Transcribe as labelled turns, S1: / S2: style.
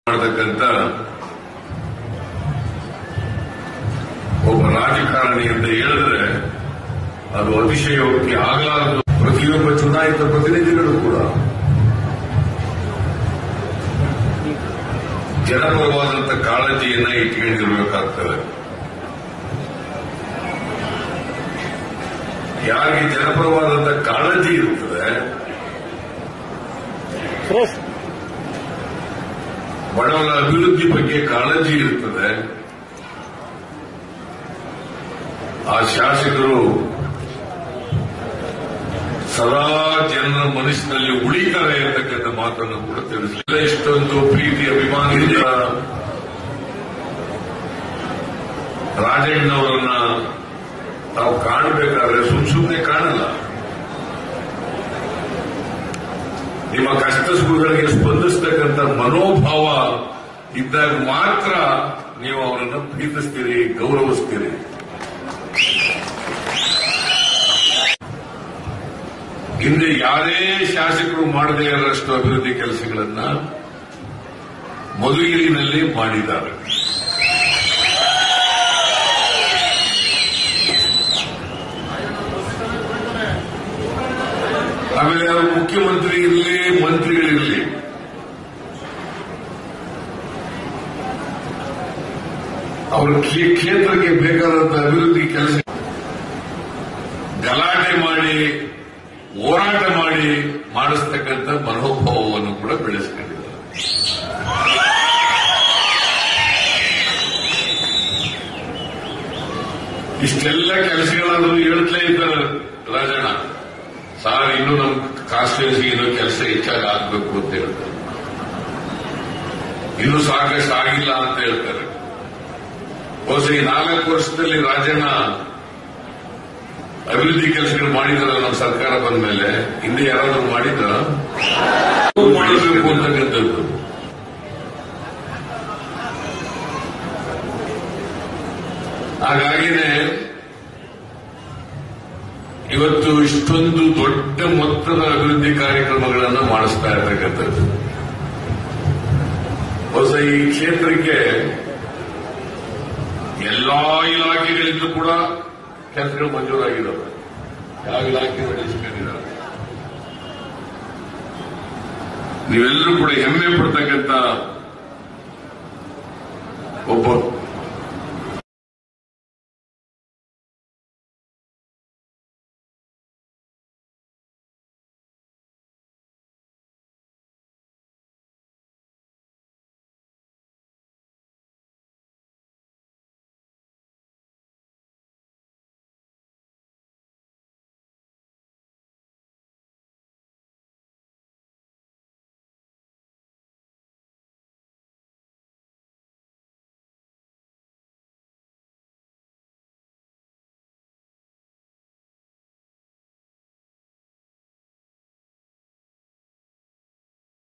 S1: ಮಾಡತಕ್ಕಂತ ಒಬ್ಬ ರಾಜಕಾರಣಿ ಅಂತ ಹೇಳಿದ್ರೆ ಅದು ಅತಿಶಯೋಕ್ತಿ ಆಗಲಾರದು ಪ್ರತಿಯೊಬ್ಬ ಚುನಾಯಿತ ಪ್ರತಿನಿಧಿಗಳು ಕೂಡ ಜನಪರವಾದಂತ ಕಾಳಜಿಯನ್ನ ಇಟ್ಕೊಂಡಿರ್ಬೇಕಾಗ್ತದೆ ಯಾರಿಗೆ ಜನಪರವಾದಂತ ಕಾಳಜಿ ಇರ್ತದೆ
S2: ಸುರೇಶ್
S1: ಬಡವರ ಅಭಿವೃದ್ಧಿ ಬಗ್ಗೆ ಕಾಳಜಿ ಇರ್ತದೆ ಆ ಶಾಸಕರು ಸದಾ ಜನರ ಮನಸ್ಸಿನಲ್ಲಿ ಉಳಿತಾರೆ ಅಂತಕ್ಕಂಥ ಮಾತನ್ನು ಕೂಡ ತಿಳಿಸಲಿಲ್ಲ ಇಷ್ಟೊಂದು ಪ್ರೀತಿ ಅಭಿಮಾನದಿಂದ ರಾಜಣ್ಣವರನ್ನ ತಾವು ಕಾಣಬೇಕಾದ್ರೆ ಸುಮ್ ಸುಮ್ಮನೆ ಕಾಣಲ್ಲ ನಿಮ್ಮ ಕಷ್ಟ ಸುಖಗಳಿಗೆ ಸ್ಪಂದಿಸ್ತಕ್ಕಂಥ ಮನೋಭಾವ ಇದ್ದಾಗ ಮಾತ್ರ ನೀವು ಅವರನ್ನು ಪ್ರೀತಿಸ್ತೀರಿ ಗೌರವಿಸ್ತೀರಿ ಹಿಂದೆ ಯಾರೇ ಶಾಸಕರು ಮಾಡದೇ ಇರಷ್ಟು ಅಭಿವೃದ್ಧಿ ಕೆಲಸಗಳನ್ನ ಮಧುಗಿರಿನಲ್ಲಿ ಮಾಡಿದ್ದಾರೆ ಆಮೇಲೆ ಅವರು ಮುಖ್ಯಮಂತ್ರಿ ಇರಲಿ ಮಂತ್ರಿಗಳಿರಲಿ ಅವರ ಕ್ಷೇ- ಕ್ಷೇತ್ರಕ್ಕೆ ಬೇಕಾದಂತ ಅಭಿವೃದ್ಧಿ ಕೆಲಸ ಗಲಾಟೆ ಮಾಡಿ ಹೋರಾಟ ಮಾಡಿ ಮಾಡಿಸ್ತಕ್ಕಂಥ ಮನೋಭಾವವನ್ನು ಕೂಡ ಬೆಳೆಸ್ಕೊಂಡಿದ್ದಾರೆ ಇಷ್ಟೆಲ್ಲ ಕೆಲಸಗಳಾದರೂ ಹೇಳ್ತಲೇ ಇದ್ದಾರೆ ರಾಜಣ್ಣ ಸಾರ್ ಇನ್ನು ನಮ್ ಕಾನ್ಸ್ಟಿಟ್ಯೂನ್ಸಿ ಇನ್ನೂ ಕೆಲಸ ಹೆಚ್ಚಾಗಿ ಆಗ್ಬೇಕು ಅಂತ ಹೇಳ್ತಾರೆ ಇನ್ನು ಸಾಕಷ್ಟು ಆಗಿಲ್ಲ ಅಂತ ಹೇಳ್ತಾರೆ ಬಹುಶಃ ಈ ನಾಲ್ಕು ವರ್ಷದಲ್ಲಿ ರಾಜಣ್ಣ ಅಭಿವೃದ್ಧಿ ಕೆಲಸಗಳು ಮಾಡಿದಾರ ನಮ್ಮ ಸರ್ಕಾರ ಬಂದ ಮೇಲೆ ಹಿಂದೆ ಯಾರಾದ್ರೂ ಮಾಡಿದ್ರ ಮಾಡಬೇಕು ಅಂತಕ್ಕಂಥದ್ದು ಹಾಗಾಗಿನೇ ಇವತ್ತು ಇಷ್ಟೊಂದು ದೊಡ್ಡ ಮೊತ್ತದ ಅಭಿವೃದ್ಧಿ ಕಾರ್ಯಕ್ರಮಗಳನ್ನು ಮಾಡಿಸ್ತಾ ಇರ್ತಕ್ಕಂಥದ್ದು ಹೊಸ ಈ ಕ್ಷೇತ್ರಕ್ಕೆ ಎಲ್ಲಾ ಇಲಾಖೆಗಳಿಂದ ಕೂಡ ಕೆಲಸಗಳು ಮಂಜೂರಾಗಿದ್ದಾವೆ ಯಾವ ಇಲಾಖೆ ನಡೆಸ್ಕೊಂಡಿದ್ದಾರೆ ನೀವೆಲ್ಲರೂ ಕೂಡ ಹೆಮ್ಮೆ ಪಡ್ತಕ್ಕಂಥ ಒಬ್ಬ